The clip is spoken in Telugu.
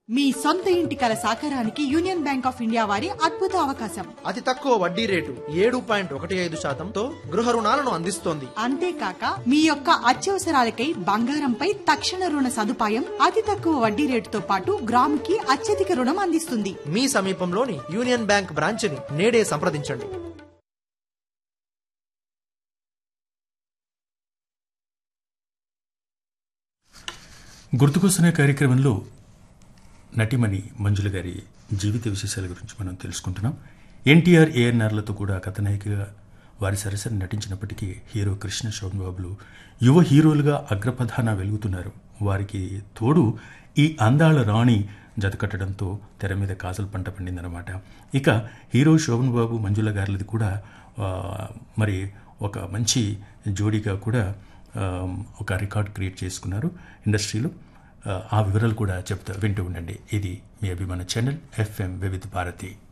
మీ సొంత ఇంటి కల సాకారానికి యూనియన్ బ్యాంక్ ఆఫ్ ఇండియా వారి అద్భుత అవకాశం అతి తక్కువ వడ్డీ రేటు ఏడు పాయింట్ ఒకటి ఐదు శాతంతో గృహ రుణాలను అందిస్తోంది అంతేకాక మీ యొక్క అత్యవసరాలకై బంగారంపై తక్షణ రుణ సదుపాయం అతి తక్కువ వడ్డీ రేటుతో పాటు గ్రాముకి అత్యధిక రుణం అందిస్తుంది మీ సమీపంలోని యూనియన్ బ్యాంక్ బ్రాంచ్ని నేడే సంప్రదించండి గుర్తుకొస్తున్న కార్యక్రమంలో నటిమణి మంజుల గారి జీవిత విశేషాల గురించి మనం తెలుసుకుంటున్నాం ఎన్టీఆర్ ఏఎన్ఆర్లతో కూడా కథనాయికగా వారి సరసరి నటించినప్పటికీ హీరో కృష్ణ శోభన్ బాబులు యువ హీరోలుగా అగ్రప్రధాన వెలుగుతున్నారు వారికి తోడు ఈ అందాల రాణి జతకట్టడంతో తెర మీద కాజల్ పంట పండిందనమాట ఇక హీరో శోభన్ బాబు మంజుల గారిది కూడా ఆ, మరి ఒక మంచి జోడీగా కూడా ఆ, ఒక రికార్డ్ క్రియేట్ చేసుకున్నారు ఇండస్ట్రీలో ఆ, ఆ వివరాలు కూడా చెప్తా వింటూ ఉండండి ఇది మీ అభిమాన ఛానల్ ఎఫ్ఎం వివిధ భారతి